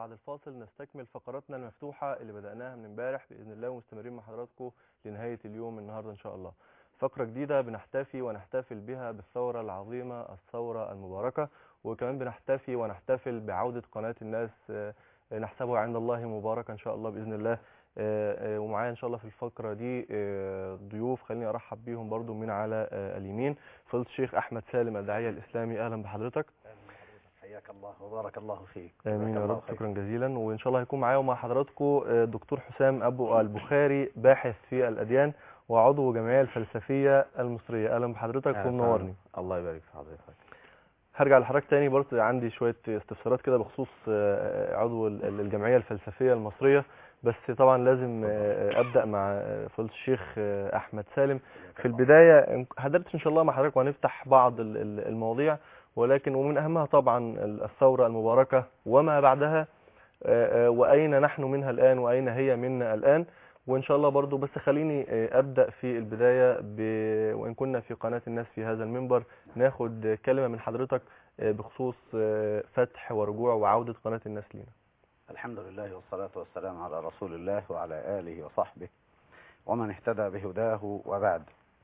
بعد الفاصل نستكمل فقراتنا المفتوحة اللي بدأناها من امبارح بإذن الله ومستمرين مع حضراتكم لنهاية اليوم النهاردة إن شاء الله فقرة جديدة بنحتفي ونحتفل بها بالثورة العظيمة الثورة المباركة وكمان بنحتفي ونحتفل بعودة قناة الناس آه، نحسبها عند الله مباركة إن شاء الله بإذن الله آه، آه، ومعايا إن شاء الله في الفقرة دي آه، ضيوف خليني أرحب بيهم برضو من على آه، اليمين فضيلة الشيخ أحمد سالم الداعية الإسلامي أهلا بحضرتك حياك الله وبارك الله فيك امين يا جزاك الله رب خير. شكرا جزيلا وان شاء الله هيكون معايا ومع حضراتكم آه، دكتور حسام ابو البخاري باحث في الاديان وعضو جمعيه الفلسفيه المصريه اهلا بحضرتك ومنورني الله يبارك في حضرتك هرجع لحضرتك تاني برضه عندي شويه استفسارات كده بخصوص آه، عضو ال- ال- الجمعيه الفلسفيه المصريه بس طبعا لازم آه، ابدا مع آه، فضيله الشيخ آه، احمد سالم في البدايه هدرت ان شاء الله مع حضرتك وهنفتح بعض ال- ال- المواضيع ولكن ومن اهمها طبعا الثوره المباركه وما بعدها آه، آه، واين نحن منها الان واين هي منا الان وان شاء الله برضو بس خليني آه، ابدا في البدايه ب... وان كنا في قناه الناس في هذا المنبر ناخد كلمه من حضرتك آه، بخصوص آه، فتح ورجوع وعوده قناه الناس لينا الحمد لله والصلاة والسلام على رسول الله وعلى آله وصحبه ومن اهتدى بهداه وبعد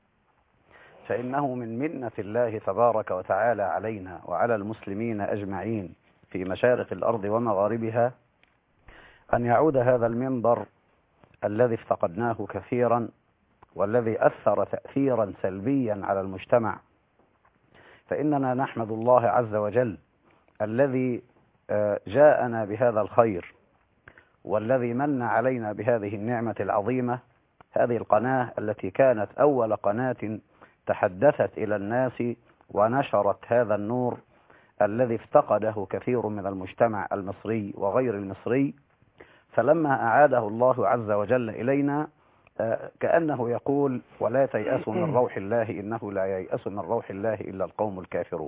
فإنه من منة الله تبارك وتعالى علينا وعلى المسلمين أجمعين في مشارق الأرض ومغاربها أن يعود هذا المنبر الذي افتقدناه كثيرا والذي أثر تأثيرا سلبيا على المجتمع فإننا نحمد الله عز وجل الذي آه، جاءنا بهذا الخير والذي من علينا بهذه النعمة العظيمة هذه القناة التي كانت أول قناة تحدثت إلى الناس ونشرت هذا النور الذي افتقده كثير من المجتمع المصري وغير المصري فلما أعاده الله عز وجل إلينا آه، كأنه يقول ولا تيأسوا من روح الله إنه لا ييأس من روح الله إلا القوم الكافرون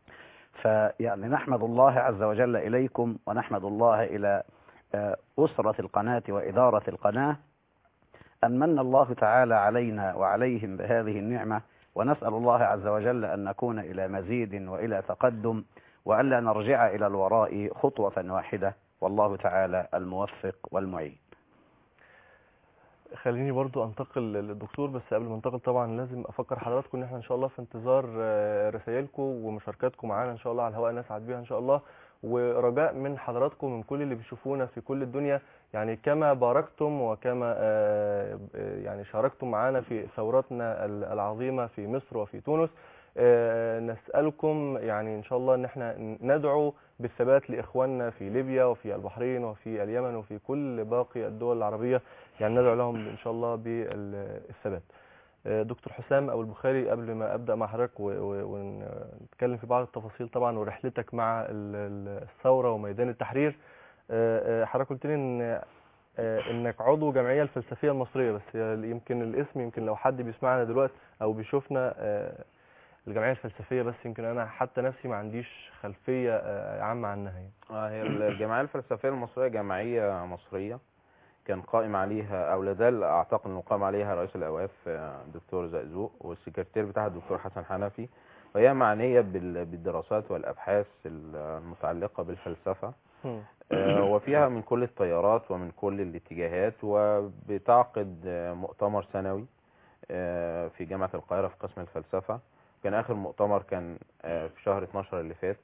فيعني نحمد الله عز وجل إليكم ونحمد الله إلى آه، أسرة القناة وإدارة القناة أن من الله تعالى علينا وعليهم بهذه النعمة ونسأل الله عز وجل أن نكون إلى مزيد وإلى تقدم وألا نرجع إلى الوراء خطوة واحدة والله تعالى الموفق والمعين خليني برضو انتقل للدكتور بس قبل ما انتقل طبعا لازم افكر حضراتكم ان احنا ان شاء الله في انتظار آه، رسائلكم ومشاركاتكم معانا ان شاء الله على الهواء نسعد بيها ان شاء الله ورجاء من حضراتكم من كل اللي بيشوفونا في كل الدنيا يعني كما باركتم وكما آه، آه، يعني شاركتم معانا في ثورتنا ال- العظيمة في مصر وفي تونس آه، نسألكم يعني إن شاء الله إن احنا ندعو بالثبات لإخواننا في ليبيا وفي البحرين وفي اليمن وفي كل باقي الدول العربية يعني ندعو لهم إن شاء الله بالثبات آه، دكتور حسام أبو البخاري قبل ما أبدأ مع حضرتك و- و- ونتكلم في بعض التفاصيل طبعا ورحلتك مع ال- ال- الثورة وميدان التحرير آه، آه، حضرتك قلت لي إن آه، انك عضو جمعيه الفلسفيه المصريه بس هي يمكن الاسم يمكن لو حد بيسمعنا دلوقتي او بيشوفنا آه، الجمعيه الفلسفيه بس يمكن انا حتى نفسي ما عنديش خلفيه آه، عامه عنها يعني آه، هي الجمعية الفلسفية المصرية جمعية مصرية كان قائم عليها أو لازال أعتقد أنه قام عليها رئيس الأوقاف آه، الدكتور زقزوق والسكرتير بتاعها الدكتور حسن حنفي وهي معنية بال- بالدراسات والأبحاث المتعلقة بالفلسفة آه، وفيها من كل التيارات ومن كل الاتجاهات وبتعقد آه، مؤتمر سنوي آه، في جامعة القاهرة في قسم الفلسفة كان آخر مؤتمر كان آه، في شهر 12 اللي فات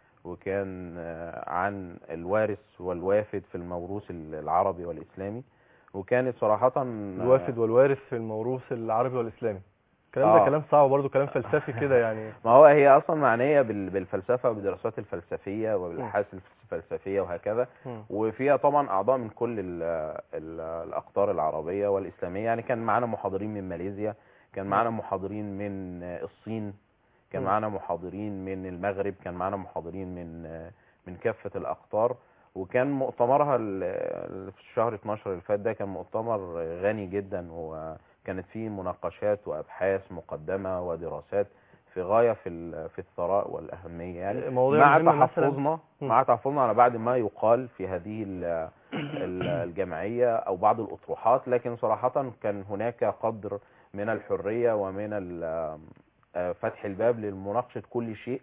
وكان آه، عن الوارث والوافد في الموروث العربي والإسلامي وكانت صراحة آه، الوافد والوارث في الموروث العربي والاسلامي الكلام ده آه. كلام صعب برضه كلام فلسفي كده يعني ما هو هي اصلا معنيه بال- بالفلسفه وبالدراسات الفلسفيه وبالابحاث الفلسفيه وهكذا مم. وفيها طبعا اعضاء من كل ال ال الاقطار العربيه والاسلاميه يعني كان معانا محاضرين من ماليزيا كان معانا محاضرين من الصين كان مم. معانا محاضرين من المغرب كان معانا محاضرين من من كافه الاقطار وكان مؤتمرها ال- ال- في شهر 12 اللي فات ده كان مؤتمر غني جدا وكانت فيه مناقشات وابحاث مقدمه ودراسات في غايه في ال- في الثراء والاهميه يعني مواضيع مع مهمة مثلاً. تحفظنا مم. مع تحفظنا على بعض ما يقال في هذه ال- ال- الجمعية أو بعض الأطروحات لكن صراحة كان هناك قدر من الحرية ومن ال- آه، فتح الباب لمناقشة كل شيء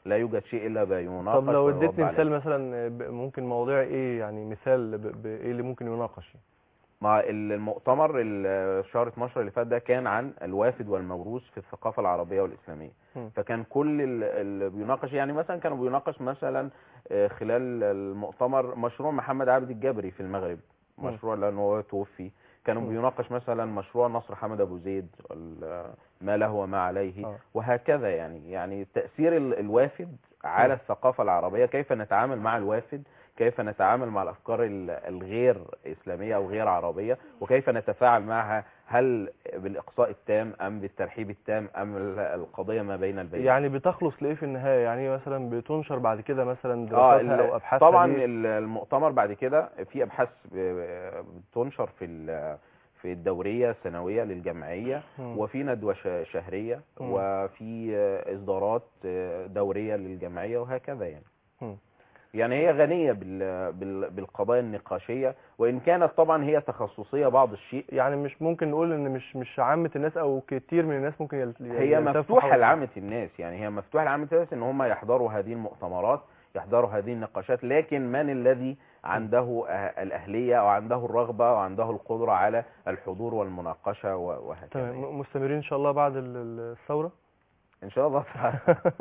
لا يوجد شيء الا بيناقش طب لو ويرد اديتني عليه. مثال مثلا ب- ممكن مواضيع ايه يعني مثال ب- بايه اللي ممكن يناقش مع المؤتمر ال- شهر 12 اللي فات ده كان عن الوافد والموروث في الثقافة العربية والإسلامية مم. فكان كل ال- اللي بيناقش يعني مثلا كانوا بيناقش مثلا آه، خلال المؤتمر مشروع محمد عبد الجبري في المغرب مم. مشروع لأنه هو توفي كانوا مم. بيناقش مثلا مشروع نصر حمد أبو زيد ال- ما له وما عليه آه. وهكذا يعني يعني تأثير ال- الوافد على مم. الثقافة العربية كيف نتعامل مع الوافد كيف نتعامل مع الأفكار ال- الغير إسلامية أو غير عربية وكيف نتفاعل معها هل بالإقصاء التام أم بالترحيب التام أم ال- القضية ما بين البين يعني بتخلص لايه في النهايه يعني مثلا بتنشر بعد كده مثلا اه دراساتها ال- او ابحاثها طبعا دي؟ ال- المؤتمر بعد كده في ابحاث ب- بتنشر في ال- في الدوريه السنويه للجمعيه مم. وفي ندوه ش- شهريه مم. وفي اصدارات دوريه للجمعيه وهكذا يعني مم. يعني هي غنيه بال- بال- بالقضايا النقاشيه وان كانت طبعا هي تخصصيه بعض الشيء يعني مش ممكن نقول ان مش مش عامه الناس او كتير من الناس ممكن يل- هي يلتفوا مفتوحه حول- لعامه الناس يعني هي مفتوحه لعامه الناس ان هم يحضروا هذه المؤتمرات يحضروا هذه النقاشات لكن من الذي عنده أه- الاهليه او عنده الرغبه وعنده القدره على الحضور والمناقشه و- وهكذا تمام يعني. م- مستمرين ان شاء الله بعد ال- ال- الثوره ان شاء الله تعالى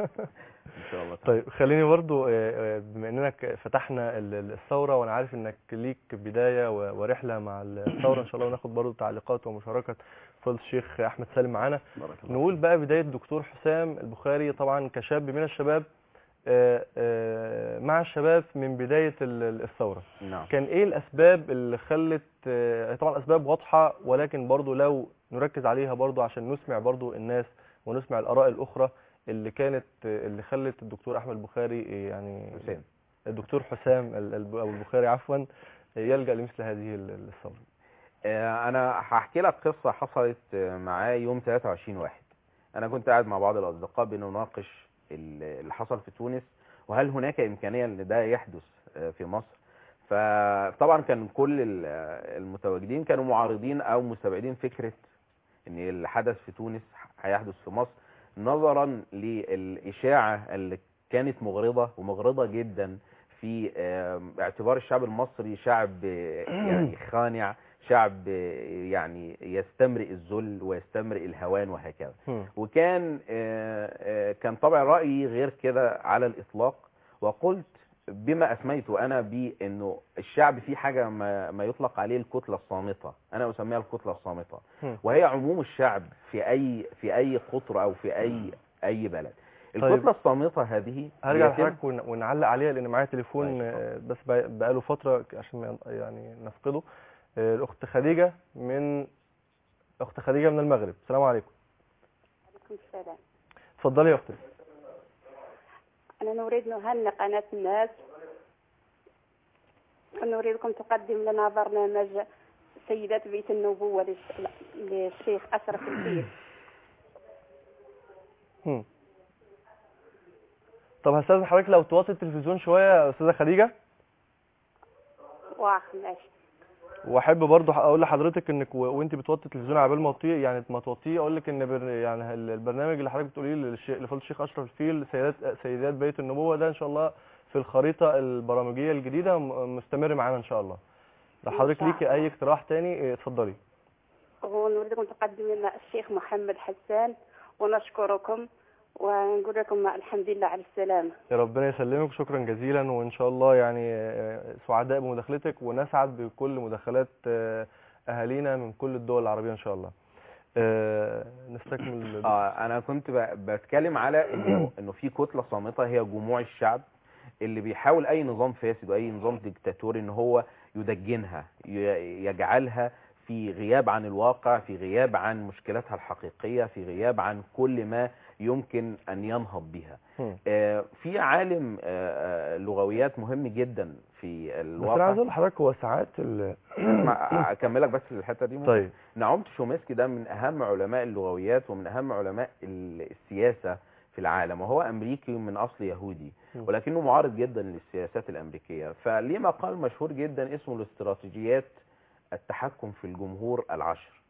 ان شاء الله تعالى. طيب خليني برضو آه، آه، بما اننا ك- فتحنا ال- ال- الثوره وانا عارف انك ليك بدايه و- ورحله مع الثوره ان شاء الله وناخد برضو تعليقات ومشاركه فضل الشيخ احمد سالم معانا بارك الله نقول بقى بدايه دكتور حسام البخاري طبعا كشاب من الشباب آه، آه، مع الشباب من بدايه ال- ال- الثوره نعم كان ايه الاسباب اللي خلت آه، طبعا اسباب واضحه ولكن برضو لو نركز عليها برضو عشان نسمع برضو الناس ونسمع الاراء الاخرى اللي كانت آه، اللي خلت الدكتور احمد بخاري آه، يعني حسين الدكتور حسام ال- ال- او البخاري عفوا آه، يلجا لمثل هذه ال- ال- الثوره آه، انا هحكي لك قصه حصلت آه، معايا يوم 23 واحد انا كنت قاعد مع بعض الاصدقاء بنناقش ال- اللي حصل في تونس وهل هناك امكانيه ان ده يحدث آه، في مصر فطبعا كان كل ال- آه، المتواجدين كانوا معارضين او مستبعدين فكره ان اللي حدث في تونس هيحدث في مصر نظرا للاشاعه اللي كانت مغرضه ومغرضه جدا في آه، اعتبار الشعب المصري شعب آه، يعني خانع شعب آه، يعني يستمرئ الذل ويستمرئ الهوان وهكذا هم. وكان آه، آه، كان طبعا رأيي غير كده على الإطلاق وقلت بما أسميته أنا بأنه الشعب فيه حاجة ما, ما يطلق عليه الكتلة الصامتة أنا أسميها الكتلة الصامتة هم. وهي عموم الشعب في أي في أي قطر أو في أي أي بلد طيب. الكتلة الصامتة هذه هرجع بيتم- لحضرتك ون- ونعلق عليها لان معايا تليفون طيب، آه، بس بق- بقاله فتره عشان ما ين- يعني نفقده آه، الاخت خديجه من اخت خديجه من المغرب السلام عليكم عليكم السلام اتفضلي يا اختي أنا نريد نهنئ قناة الناس ونريدكم تقدم لنا برنامج سيدات بيت النبوة للش- للشيخ أشرف الفيل هم. طب هستاذن حضرتك لو توطي التلفزيون شويه يا استاذه خديجه واخ ماشي واحب برضو اقول لحضرتك انك و- وانت بتوطي التلفزيون على بال ما تطيه يعني ما توطيه اقول لك ان بر يعني ال- البرنامج اللي حضرتك بتقوليه للشيخ لفضل الشيخ اشرف الفيل سيدات سيدات بيت النبوه ده ان شاء الله في الخريطه البرامجيه الجديده م- مستمر معانا ان شاء الله لو إن حضرتك شاء ليكي اي اقتراح تاني إيه، اتفضلي ونريدكم تقدم لنا الشيخ محمد حسان ونشكركم ونقول لكم الحمد لله على السلامة يا ربنا يسلمك شكرا جزيلا وان شاء الله يعني آه، سعداء بمداخلتك ونسعد بكل مداخلات آه، اهالينا من كل الدول العربيه ان شاء الله آه، نستكمل اه انا كنت ب- بتكلم على انه انه في كتله صامته هي جموع الشعب اللي بيحاول اي نظام فاسد واي نظام ديكتاتوري ان هو يدجنها ي- يجعلها في غياب عن الواقع في غياب عن مشكلاتها الحقيقيه في غياب عن كل ما يمكن ان ينهض بها هم. آه، في عالم آه، آه، لغويات مهم جدا في بس انا عايز الواقع اقول لحضرتك هو ساعات ال... اسمع، اكملك بس الحته دي ممكن؟ طيب نعومت شومسكي ده من اهم علماء اللغويات ومن اهم علماء ال- السياسه في العالم وهو امريكي من اصل يهودي م. ولكنه معارض جدا للسياسات الامريكيه فليه مقال مشهور جدا اسمه الاستراتيجيات التحكم في الجمهور العشر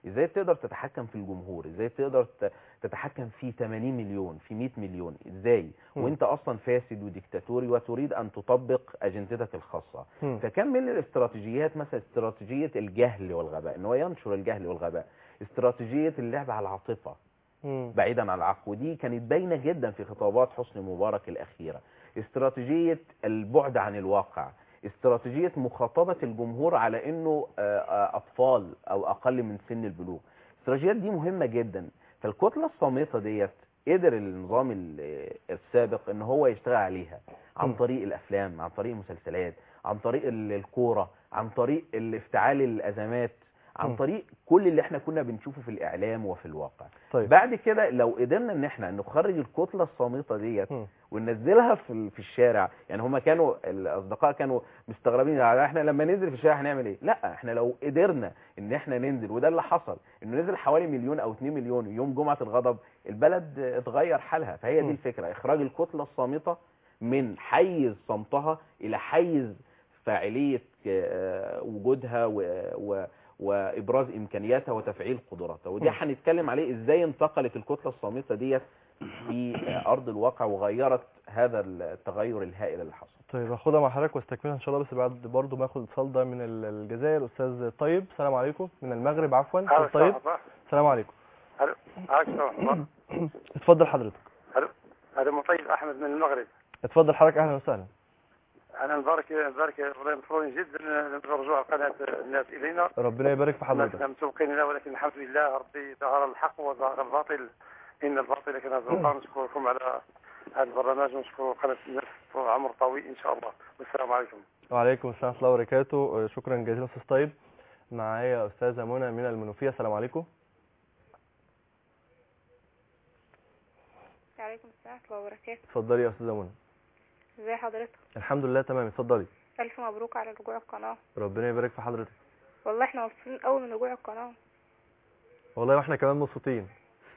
ازاي تقدر تتحكم في الجمهور ازاي تقدر ت- تتحكم في 80 مليون في 100 مليون ازاي مم. وانت اصلا فاسد وديكتاتوري وتريد ان تطبق اجندتك الخاصه مم. فكان من الاستراتيجيات مثلا استراتيجيه الجهل والغباء ان هو ينشر الجهل والغباء استراتيجيه اللعب على العاطفه مم. بعيدا عن العقل ودي كانت باينه جدا في خطابات حسني مبارك الاخيره استراتيجيه البعد عن الواقع استراتيجيه مخاطبه الجمهور على انه آه، آه، اطفال او اقل من سن البلوغ الاستراتيجيات دي مهمه جدا فالكتله الصامته ديت قدر النظام ال- السابق ان هو يشتغل عليها عن م. طريق الافلام عن طريق المسلسلات عن طريق ال- الكوره عن طريق الافتعال الازمات عن م. طريق كل اللي احنا كنا بنشوفه في الاعلام وفي الواقع طيب بعد كده لو قدرنا ان احنا نخرج الكتله الصامته ديت مم. وننزلها في ال- في الشارع يعني هما كانوا الاصدقاء كانوا مستغربين على احنا لما ننزل في الشارع هنعمل ايه لا احنا لو قدرنا ان احنا ننزل وده اللي حصل انه نزل حوالي مليون او 2 مليون يوم جمعه الغضب البلد اتغير حالها فهي م. دي الفكره اخراج الكتله الصامته من حيز صمتها الى حيز فاعليه آه، وجودها و و وابراز امكانياتها وتفعيل قدراتها وده م. هنتكلم عليه ازاي انتقلت الكتله الصامته ديت في ارض الواقع وغيرت هذا التغير الهائل اللي حصل طيب هاخدها مع حضرتك واستكملها ان شاء الله بس بعد برضه ما اخد الاتصال ده من ال- الجزائر استاذ طيب السلام عليكم من المغرب عفوا استاذ طيب السلام عليكم اتفضل حضرتك هذا مطيب احمد من المغرب اتفضل حضرتك اهلا وسهلا انا نبارك نبارك والله مفروض جدا رجوع قناه الناس الينا ربنا يبارك في الناس حضرتك متوقين لها ولكن الحمد لله ربي ظهر الحق وظهر الباطل ان الباطل كان زهقا نشكركم على هذا البرنامج ونشكر قناه الناس طول عمر طويل ان شاء الله والسلام عليكم وعليكم السلام ورحمه الله وبركاته آه، شكرا جزيلا استاذ طيب معايا استاذه منى من المنوفيه السلام عليكم وعليكم السلام ورحمة الله وبركاته اتفضلي يا استاذه منى ازي حضرتك الحمد لله تمام اتفضلي ألف مبروك على رجوع القناة ربنا يبارك في حضرتك والله احنا مبسوطين قوي من رجوع القناة والله واحنا كمان مبسوطين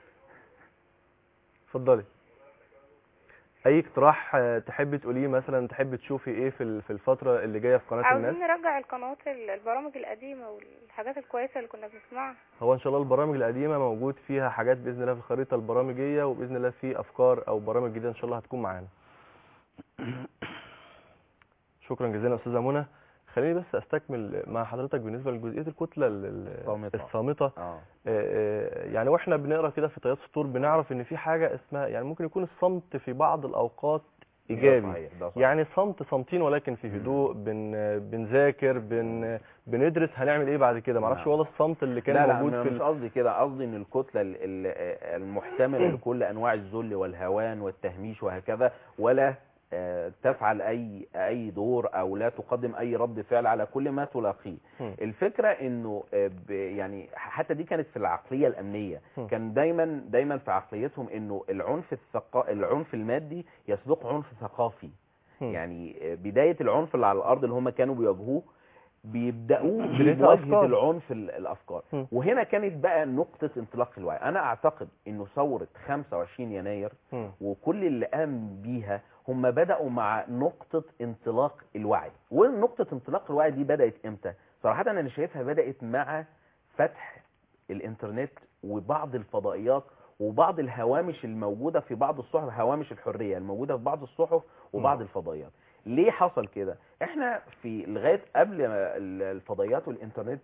اتفضلي اي اقتراح آه، تحبي تقوليه مثلا تحبي تشوفي ايه في ال- في الفتره اللي جايه في قناه الناس عاوزين نرجع القنوات ال- البرامج القديمة والحاجات الكويسة اللي كنا بنسمعها هو ان شاء الله البرامج القديمه موجود فيها حاجات باذن الله في الخريطه البرامجيه وباذن الله في افكار او برامج جديده ان شاء الله هتكون معانا شكرا جزيلا استاذه منى خليني بس استكمل مع حضرتك بالنسبه لجزئيه الكتله ال- ال- الصامتة. الصامته اه آه، آه، يعني واحنا بنقرا كده في طيات سطور بنعرف ان في حاجه اسمها يعني ممكن يكون الصمت في بعض الاوقات ده ايجابي صحيح، ده صحيح. يعني صمت صامتين ولكن في هدوء بن بنذاكر بن بندرس هنعمل ايه بعد كده معرفش نعم. هو ده الصمت اللي كان لا لا موجود أنا في مش ال... قصدي كده قصدي ان الكتله ال- ال- المحتمله لكل انواع الذل والهوان والتهميش وهكذا ولا آه، تفعل اي اي دور او لا تقدم اي رد فعل على كل ما تلاقيه مم. الفكره انه آه، ب- يعني حتى دي كانت في العقليه الامنيه مم. كان دايما دايما في عقليتهم انه العنف الثقا... العنف المادي يسبقه عنف ثقافي مم. يعني آه، بدايه العنف اللي على الارض اللي هم كانوا بيواجهوه بيبداوه بداية بمواجهه الأفكار. العنف ال- الافكار مم. وهنا كانت بقى نقطه انطلاق الوعي انا اعتقد انه ثوره 25 يناير مم. وكل اللي قام بيها هم بدأوا مع نقطة انطلاق الوعي ونقطة انطلاق الوعي دي بدأت امتى صراحة انا شايفها بدأت مع فتح الانترنت وبعض الفضائيات وبعض الهوامش الموجودة في بعض الصحف هوامش الحرية الموجودة في بعض الصحف وبعض الفضائيات ليه حصل كده احنا في لغاية قبل ما ال- الفضائيات والانترنت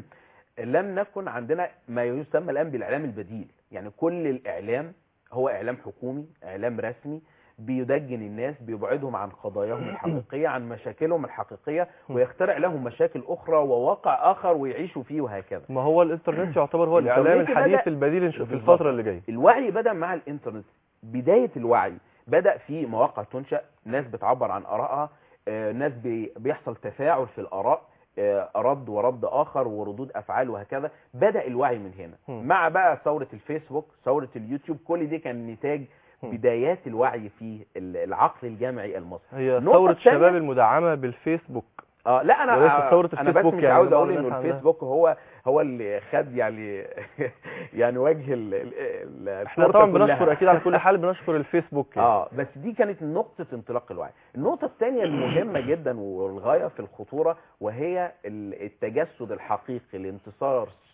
لم نكن عندنا ما يسمى الان بالاعلام البديل يعني كل الاعلام هو اعلام حكومي اعلام رسمي بيدجن الناس بيبعدهم عن قضاياهم الحقيقية عن مشاكلهم الحقيقية ويخترع لهم مشاكل أخرى وواقع آخر ويعيشوا فيه وهكذا ما هو الانترنت يعتبر هو الاعلام الإنترنت الحديث بدأ- البديل إن شاء- في بالظبط. الفتره اللي جايه الوعي بدأ مع الإنترنت بداية الوعي بدأ في مواقع تنشأ ناس بتعبر عن آرائها آه، ناس بي- بيحصل تفاعل في الآراء آه، رد ورد آخر وردود أفعال وهكذا بدأ الوعي من هنا مم. مع بقى ثورة الفيسبوك ثورة اليوتيوب كل دي كان نتاج مم. بدايات الوعي في ال- العقل الجمعي المصري هي النقطة ثوره الثانية- الشباب المدعمه بالفيسبوك اه لا انا وليس ثورة انا بس الفيسبوك مش يعني عاوز بعض اقول الناس انه عندها. الفيسبوك هو هو اللي خد يعني يعني وجه ال ال- ال- احنا التورتة طبعا كلها. بنشكر اكيد على كل حال بنشكر الفيسبوك يعني. اه بس دي كانت نقطة انطلاق الوعي النقطة الثانية المهمة جدا والغاية في الخطورة وهي ال- التجسد الحقيقي لانتصار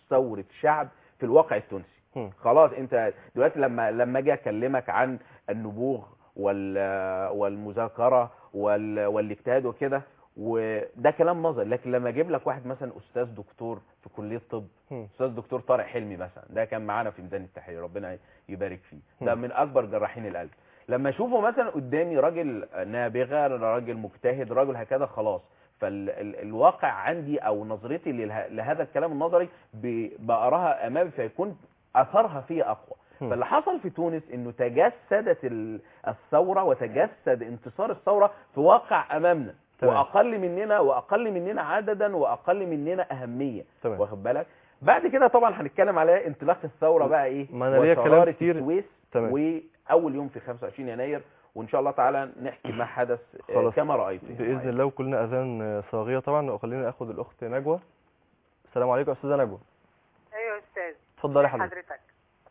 ثوره شعب في الواقع التونسي مم. خلاص انت دلوقتي لما لما اجي اكلمك عن النبوغ وال والمذاكره وال والاجتهاد وكده وده كلام نظري لكن لما اجيب لك واحد مثلا استاذ دكتور في كليه طب مم. استاذ دكتور طارق حلمي مثلا ده كان معانا في ميدان التحرير ربنا يبارك فيه ده مم. من اكبر جراحين القلب لما اشوفه مثلا قدامي راجل نابغه راجل مجتهد راجل هكذا خلاص فالواقع عندي او نظرتي لله- لهذا الكلام النظري ب- بقراها امامي فيكون اثرها فيها اقوى مم. فاللي حصل في تونس انه تجسدت ال- الثوره وتجسد انتصار الثوره في واقع امامنا تمام. واقل مننا واقل مننا عددا واقل مننا اهميه تمام واخد بالك بعد كده طبعا هنتكلم على انطلاق الثوره بقى ايه ما أنا ليا كلام وشرارة كتير. السويس تمام. واول يوم في 25 يناير وان شاء الله تعالى نحكي ما حدث آه، خلاص. كما رايت باذن الله وكلنا اذان آه، صاغيه طبعا وخلينا اخد الاخت نجوى السلام عليكم يا استاذه نجوى ايوه يا استاذ اتفضلي ازي حضرتك حضرتك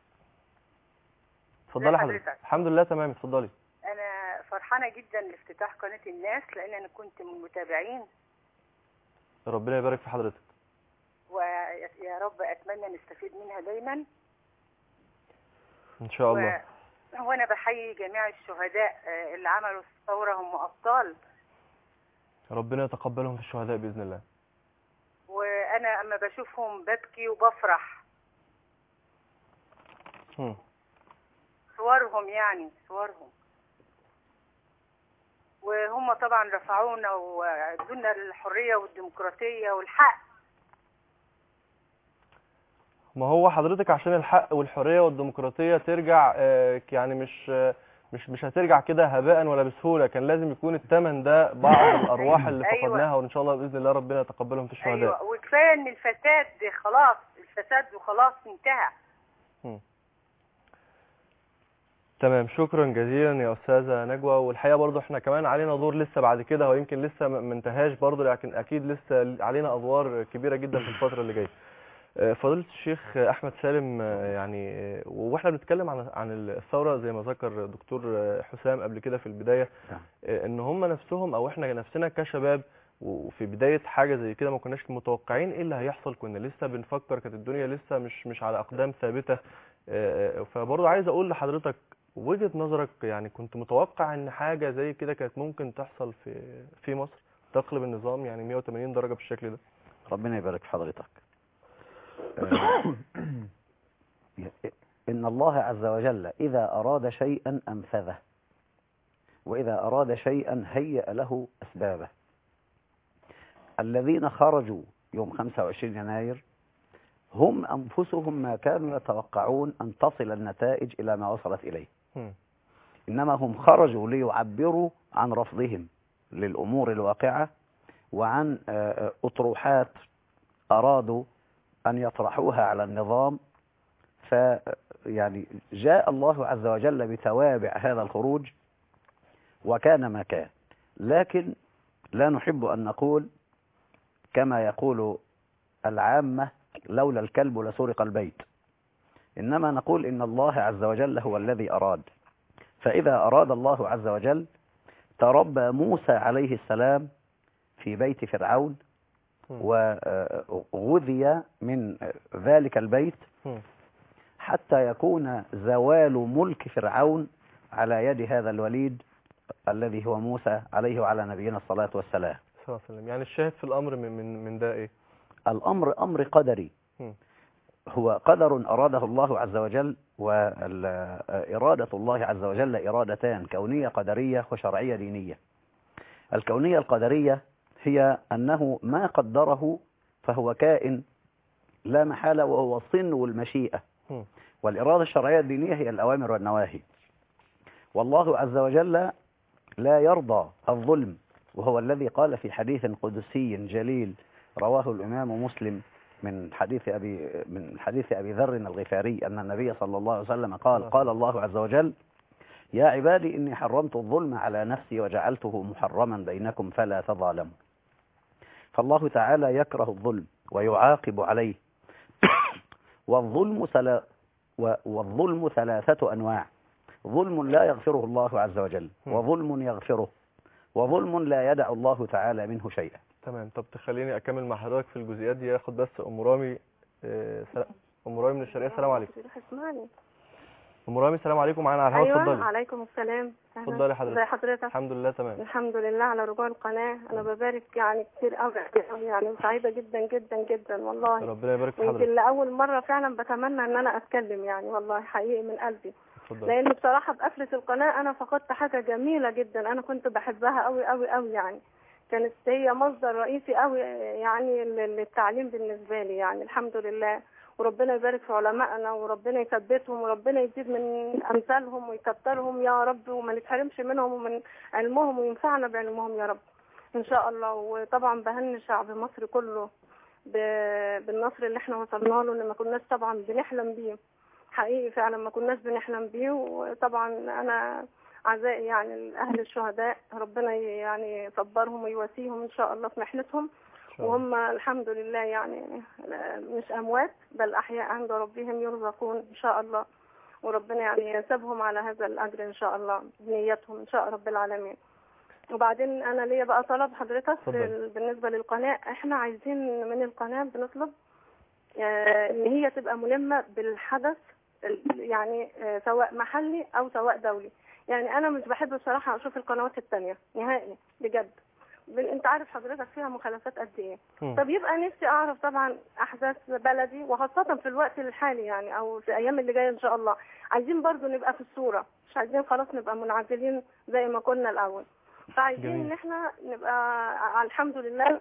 اتفضلي ازي حضرتك حضرتك؟ الحمد لله تمام اتفضلي انا فرحانه جدا لافتتاح قناه الناس لان انا كنت من المتابعين ربنا يبارك في حضرتك ويا رب اتمنى نستفيد منها دايما ان شاء الله و... وانا بحيي جميع الشهداء آه، اللي عملوا الثوره هم ابطال ربنا يتقبلهم في الشهداء باذن الله وانا اما بشوفهم ببكي وبفرح هم. صورهم يعني صورهم وهم طبعا رفعونا وادونا الحريه والديمقراطيه والحق ما هو حضرتك عشان الحق والحريه والديمقراطيه ترجع آه، يعني مش آه، مش مش هترجع كده هباء ولا بسهوله كان لازم يكون الثمن ده بعض الارواح اللي أيوة. فقدناها وان شاء الله باذن الله ربنا يتقبلهم في الشهداء ايوه وكفايه ان الفساد خلاص الفساد وخلاص انتهى تمام شكرا جزيلا يا استاذه نجوى والحقيقه برضو احنا كمان علينا دور لسه بعد كده هو يمكن لسه ما ما انتهاش برضو لكن اكيد لسه علينا ادوار كبيره جدا في الفتره اللي جايه آه، فضيله الشيخ احمد سالم آه، يعني آه، واحنا بنتكلم عن عن الثوره زي ما ذكر دكتور آه، حسام قبل كده في البدايه نعم. آه، ان هم نفسهم او احنا نفسنا كشباب وفي بدايه حاجه زي كده ما كناش متوقعين ايه اللي هيحصل كنا لسه بنفكر كانت الدنيا لسه مش مش على اقدام ثابته آه، آه، فبرضه عايز اقول لحضرتك وجهة نظرك يعني كنت متوقع ان حاجة زي كده كانت ممكن تحصل في في مصر تقلب النظام يعني 180 درجة بالشكل ده ربنا يبارك في حضرتك آه، إن الله عز وجل إذا أراد شيئا أنفذه وإذا أراد شيئا هيأ له أسبابه الذين خرجوا يوم 25 يناير هم أنفسهم ما كانوا يتوقعون أن تصل النتائج إلى ما وصلت إليه هم. إنما هم خرجوا ليعبروا عن رفضهم للأمور الواقعة وعن آه، آه، أطروحات أرادوا أن يطرحوها على النظام ف يعني جاء الله عز وجل بتوابع هذا الخروج وكان ما كان لكن لا نحب أن نقول كما يقول العامة لولا الكلب لسرق البيت إنما نقول إن الله عز وجل هو الذي أراد فإذا أراد الله عز وجل تربى موسى عليه السلام في بيت فرعون هم. وغذي من ذلك البيت هم. حتى يكون زوال ملك فرعون على يد هذا الوليد الذي هو موسى عليه وعلى نبينا الصلاة والسلام صلى الله عليه وسلم يعني الشاهد في الامر من من من ده ايه الأمر أمر قدري هم. هو قدر أراده الله عز وجل وإرادة الله عز وجل إرادتان كونية قدرية وشرعية دينية الكونية القدرية هي أنه ما قدره فهو كائن لا محالة وهو صنو المشيئة هم. والإرادة الشرعية الدينية هي الأوامر والنواهي والله عز وجل لا يرضى الظلم وهو الذي قال في حديث قدسي جليل رواه الإمام مسلم من حديث أبي من حديث أبي ذر الغفاري أن النبي صلى الله عليه وسلم قال قال الله عز وجل يا عبادي إني حرمت الظلم على نفسي وجعلته محرما بينكم فلا تظالموا فالله تعالى يكره الظلم ويعاقب عليه والظلم سلا و- والظلم ثلاثة أنواع ظلم لا يغفره الله عز وجل هم. وظلم يغفره وظلم لا يدع الله تعالى منه شيئا تمام طب تخليني اكمل مع حضرتك في الجزئيات دي ياخد بس ام رامي آه، سلام ام رامي من الشرقيه السلام عليكم اسمعني ام رامي السلام عليكم معانا على الهواء ايوه اتفضلي عليكم السلام أهلاً. اتفضلي حضرتك. ازي حضرتك الحمد لله تمام الحمد لله على رجوع القناه انا ببارك يعني كتير قوي قوي يعني سعيده جدا جدا جدا والله ربنا يبارك في ويمكن حضرتك لاول مره فعلا بتمنى ان انا اتكلم يعني والله حقيقي من قلبي اتفضلي لان بصراحه بقفله القناه انا فقدت حاجه جميله جدا انا كنت بحبها قوي قوي قوي يعني كانت هي مصدر رئيسي قوي يعني لل- للتعليم بالنسبه لي يعني الحمد لله وربنا يبارك في علمائنا وربنا يثبتهم وربنا يزيد من امثالهم ويكترهم يا رب وما نتحرمش منهم ومن علمهم وينفعنا بعلمهم يا رب ان شاء الله وطبعا بهني شعب مصر كله ب- بالنصر اللي احنا وصلنا له اللي ما كناش طبعا بنحلم بيه حقيقي فعلا ما كناش بنحلم بيه وطبعا انا اعزائي يعني اهل الشهداء ربنا يعني يصبرهم ويواسيهم ان شاء الله في محنتهم إن شاء الله. وهم الحمد لله يعني مش اموات بل احياء عند ربهم يرزقون ان شاء الله وربنا يعني ينسبهم على هذا الاجر ان شاء الله بنيتهم ان شاء رب العالمين وبعدين انا ليا بقى طلب حضرتك اتفضل. بالنسبه للقناه احنا عايزين من القناه بنطلب آه، ان هي تبقى ملمه بالحدث ال- يعني آه، سواء محلي او سواء دولي يعني انا مش بحب بصراحه اشوف القنوات التانية نهائي بجد ب- انت عارف حضرتك فيها مخالفات قد ايه مم. طب يبقى نفسي اعرف طبعا احداث بلدي وخاصه في الوقت الحالي يعني او في الايام اللي جايه ان شاء الله عايزين برضو نبقى في الصوره مش عايزين خلاص نبقى منعزلين زي ما كنا الاول فعايزين جميل. ان احنا نبقى ع- الحمد لله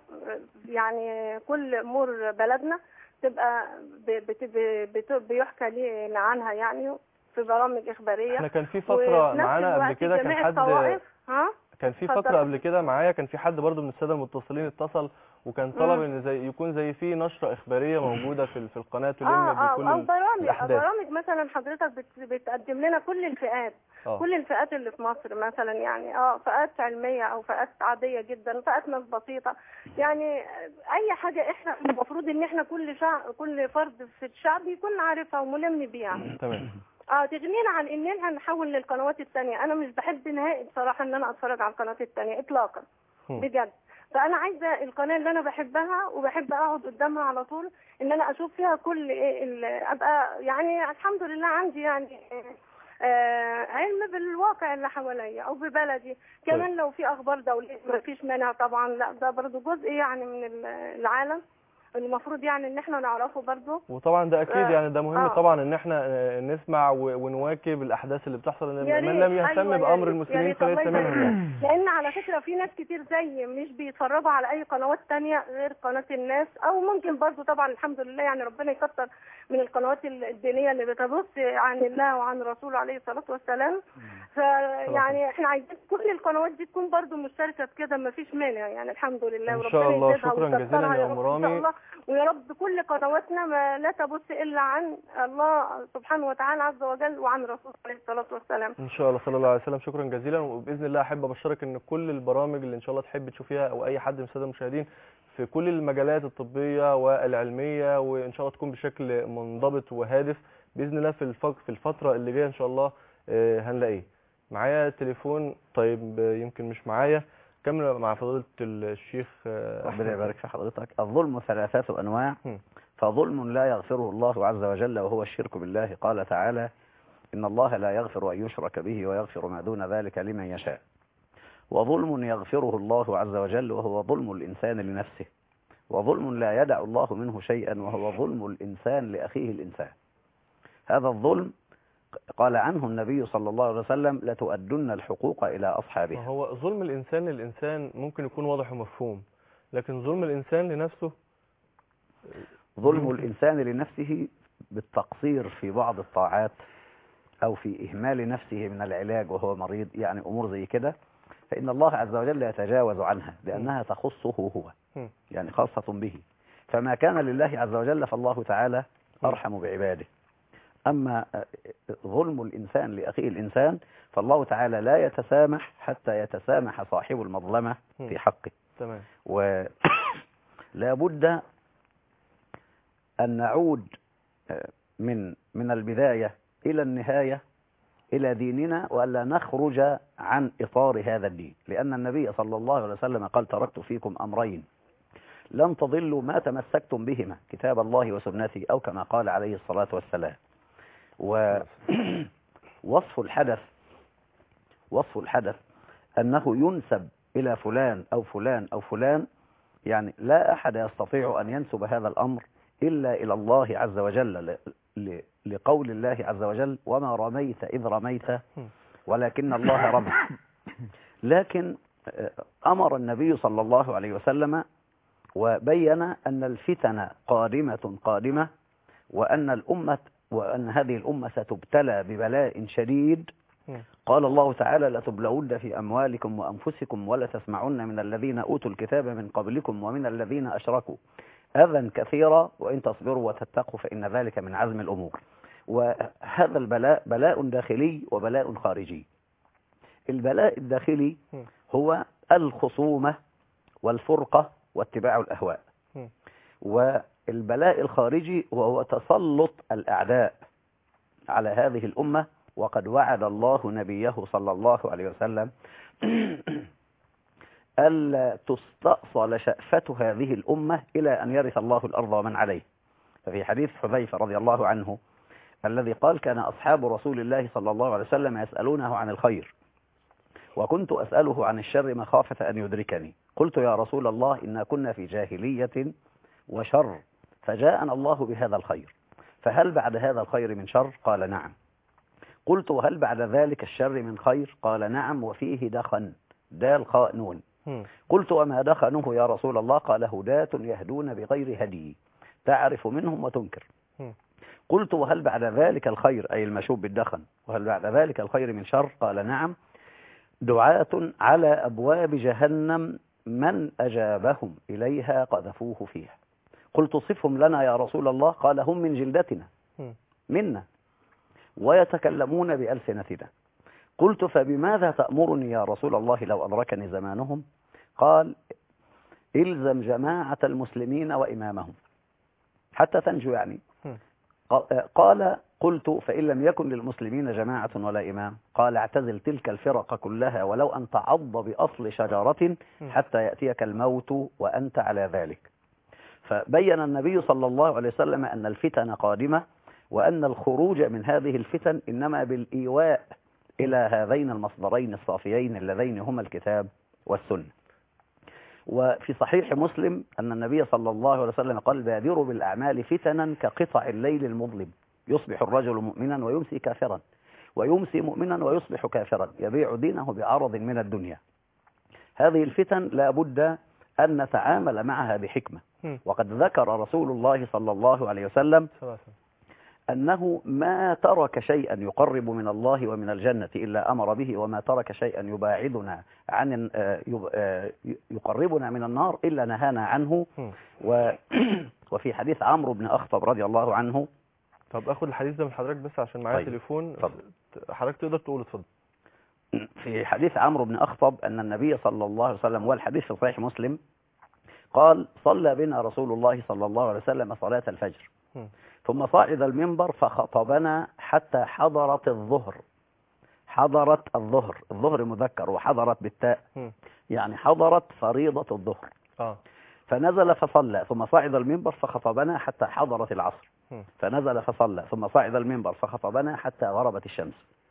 يعني كل امور بلدنا تبقى ب- بت- ب- بت- بيحكى لي عنها يعني في برامج اخباريه احنا كان في فتره وفي نفس معانا قبل الوقت كده كان جميع حد الطوائف ها كان في اتفضل. فتره قبل كده معايا كان في حد برضو من الساده المتصلين اتصل وكان طلب مم. ان زي يكون زي في نشره اخباريه موجوده في ال- في القناه تلم اه اه بكل او ال- برامج الأحداث. برامج مثلا حضرتك بت بتقدم لنا كل الفئات اه كل الفئات اللي في مصر مثلا يعني اه فئات علميه او فئات عاديه جدا فئات ناس بسيطه يعني اي حاجه احنا المفروض ان احنا كل شعب كل فرد في الشعب يكون عارفها وملم بيها تمام اه تغنينا عن اننا نحول للقنوات التانية انا مش بحب نهائي بصراحه ان انا اتفرج على القنوات التانية اطلاقا مم. بجد فانا عايزه القناه اللي انا بحبها وبحب اقعد قدامها على طول ان انا اشوف فيها كل ايه ال- ابقى يعني الحمد لله عندي يعني آه علم بالواقع اللي حواليا او ببلدي كمان لو في اخبار دوليه ما فيش مانع طبعا لا ده برضو جزء يعني من ال- العالم المفروض يعني ان احنا نعرفه برضو وطبعا ده اكيد آه. يعني ده مهم آه. طبعا ان احنا آه، نسمع و- ونواكب الاحداث اللي بتحصل لان يا من ريت. لم يهتم أيوة يا بامر ريت. يا المسلمين ريت فليس الله منهم يعني لان على فكره في ناس كتير زي مش بيتفرجوا على اي قنوات تانية غير قناه الناس او ممكن برضو طبعا الحمد لله يعني ربنا يكتر من القنوات الدينيه اللي بتبث عن الله وعن رسوله عليه الصلاه والسلام فيعني احنا عايزين كل القنوات دي تكون برضو مشتركه بكده ما فيش مانع يعني الحمد لله إن وربنا شاء الله. يزيدها شكراً ويكترها جزيلاً يا يا أم رب ان رامي. شاء الله ويا رب كل قنواتنا ما لا تبث الا عن الله سبحانه وتعالى عز وجل وعن رسوله عليه الصلاه والسلام ان شاء الله صلى الله عليه وسلم شكرا جزيلا وباذن الله احب ابشرك ان كل البرامج اللي ان شاء الله تحب تشوفيها او اي حد من الساده المشاهدين في كل المجالات الطبيه والعلميه وان شاء الله تكون بشكل منضبط وهادف باذن الله في الفق في الفتره اللي جايه ان شاء الله آه، هنلاقيه معايا تليفون طيب آه، يمكن مش معايا كمل مع فضيله الشيخ آه، ربنا أحمد. يبارك في حضرتك الظلم ثلاثة أنواع هم. فظلم لا يغفره الله عز وجل وهو الشرك بالله قال تعالى إن الله لا يغفر أن يشرك به ويغفر ما دون ذلك لمن يشاء وظلم يغفره الله عز وجل وهو ظلم الإنسان لنفسه وظلم لا يدع الله منه شيئا وهو ظلم الإنسان لأخيه الإنسان هذا الظلم قال عنه النبي صلى الله عليه وسلم لتؤدن الحقوق إلى ما أصحابها هو ظلم الانسان للانسان ممكن يكون واضح ومفهوم لكن ظلم الانسان لنفسه ظلم الإنسان لنفسه بالتقصير في بعض الطاعات أو في إهمال نفسه من العلاج وهو مريض يعني أمور زي كده فإن الله عز وجل يتجاوز عنها لأنها تخصه هو م. يعني خاصة به فما كان لله عز وجل فالله تعالى م. أرحم بعباده أما ظلم الإنسان لأخيه الإنسان فالله تعالى لا يتسامح حتى يتسامح صاحب المظلمة م. في حقه تمام ولا بد أن نعود آه، من من البداية إلى النهاية إلى ديننا وألا نخرج عن إطار هذا الدين لأن النبي صلى الله عليه وسلم قال تركت فيكم أمرين لن تضلوا ما تمسكتم بهما كتاب الله وسنتي أو كما قال عليه الصلاة والسلام ووصف الحدث وصف الحدث أنه ينسب إلى فلان أو فلان أو فلان يعني لا أحد يستطيع أن ينسب هذا الأمر إلا إلى الله عز وجل ل- ل- لقول الله عز وجل وما رميت إذ رميت ولكن الله رمى لكن آه، أمر النبي صلى الله عليه وسلم وبين أن الفتن قادمة قادمة وأن الأمة وأن هذه الأمة ستبتلى ببلاء شديد مم. قال الله تعالى لتبلون في أموالكم وأنفسكم ولا تسمعن من الذين أوتوا الكتاب من قبلكم ومن الذين أشركوا أذى كثيرا وإن تصبروا وتتقوا فإن ذلك من عزم الأمور وهذا البلاء بلاء داخلي وبلاء خارجي البلاء الداخلي مم. هو الخصومة والفرقة واتباع الأهواء مم. والبلاء الخارجي وهو تسلط الأعداء على هذه الأمة وقد وعد الله نبيه صلى الله عليه وسلم ألا تستأصل شأفة هذه الأمة إلى أن يرث الله الأرض ومن عليه ففي حديث حذيفة رضي الله عنه الذي قال كان أصحاب رسول الله صلى الله عليه وسلم يسألونه عن الخير وكنت أسأله عن الشر مخافة أن يدركني قلت يا رسول الله إنا كنا في جاهلية وشر فجاءنا الله بهذا الخير فهل بعد هذا الخير من شر قال نعم قلت وهل بعد ذلك الشر من خير قال نعم وفيه دخن دال خاء نون مم. قلت وما دخنه يا رسول الله قال هداة يهدون بغير هدي تعرف منهم وتنكر مم. قلت وهل بعد ذلك الخير أي المشوب بالدخن وهل بعد ذلك الخير من شر قال نعم دعاة على أبواب جهنم من أجابهم إليها قذفوه فيها قلت صفهم لنا يا رسول الله قال هم من جلدتنا مم. منا ويتكلمون بألسنتنا قلت فبماذا تأمرني يا رسول الله لو أدركني زمانهم قال إلزم جماعة المسلمين وإمامهم حتى تنجو يعني مم. ق- قال قلت فإن لم يكن للمسلمين جماعة ولا إمام قال اعتزل تلك الفرق كلها ولو أن تعض بأصل شجرة مم. حتى يأتيك الموت وأنت على ذلك فبين النبي صلى الله عليه وسلم أن الفتن قادمة وأن الخروج من هذه الفتن إنما بالإيواء إلى هذين المصدرين الصافيين اللذين هما الكتاب والسنة وفي صحيح مسلم أن النبي صلى الله عليه وسلم قال بادروا بالأعمال فتنا كقطع الليل المظلم يصبح الرجل مؤمنا ويمسي كافرا ويمسي مؤمنا ويصبح كافرا يبيع دينه بعرض من الدنيا هذه الفتن لا بد أن نتعامل معها بحكمة مم. وقد ذكر رسول الله صلى الله عليه وسلم سلام. أنه ما ترك شيئا يقرب من الله ومن الجنة إلا أمر به وما ترك شيئا يباعدنا عن آه، يب- آه، يقربنا من النار إلا نهانا عنه مم. و وفي حديث عمرو بن أخطب رضي الله عنه طب اخد الحديث ده من حضرتك بس عشان معايا طيب. تليفون اتفضل. حضرتك تقدر تقول اتفضل في حديث عمرو بن أخطب أن النبي صلى الله عليه وسلم والحديث في صحيح مسلم قال صلى بنا رسول الله صلى الله عليه وسلم صلاة الفجر مم. ثم صعد المنبر فخطبنا حتى حضرت الظهر حضرت الظهر الظهر مذكر وحضرت بالتاء مم. يعني حضرت فريضة الظهر اه فنزل فصلى ثم صعد المنبر فخطبنا حتى حضرت العصر مم. فنزل فصلى ثم صعد المنبر فخطبنا حتى غربت الشمس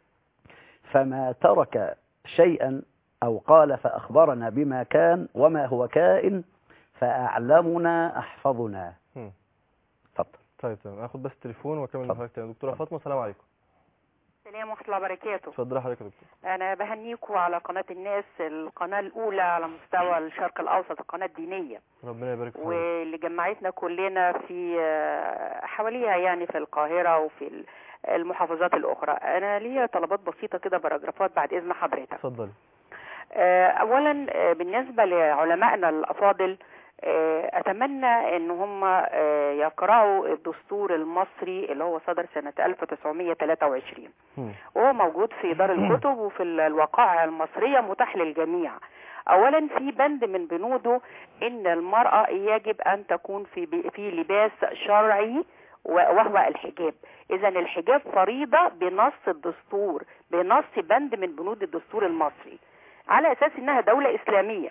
فما ترك شيئا أو قال فأخبرنا بما كان وما هو كائن فأعلمنا أحفظنا مم. اتفضل طيب تمام اخد بس تليفون واكمل اتفضل. حضرتك تاني دكتوره فاطمه السلام عليكم السلام ورحمة الله وبركاته اتفضلي حضرتك يا دكتور أنا بهنيكم على قناة الناس القناة الأولى على مستوى الشرق الأوسط القناة الدينية ربنا يبارك في حضرتك واللي جمعتنا كلنا في آه، حواليها يعني في القاهرة وفي ال- المحافظات الأخرى أنا ليا طلبات بسيطة كده باراجرافات بعد إذن حضرتك اتفضلي آه، اولا آه، بالنسبه لعلمائنا الافاضل آه، اتمنى ان هم آه، يقرأوا الدستور المصري اللي هو صدر سنة 1923 مم. وهو موجود في دار الكتب وفي ال- الوقائع المصرية متاح للجميع اولا في بند من بنوده ان المرأة يجب ان تكون في بي- في لباس شرعي و- وهو الحجاب اذا الحجاب فريضة بنص الدستور بنص بند من بنود الدستور المصري على اساس انها دولة اسلامية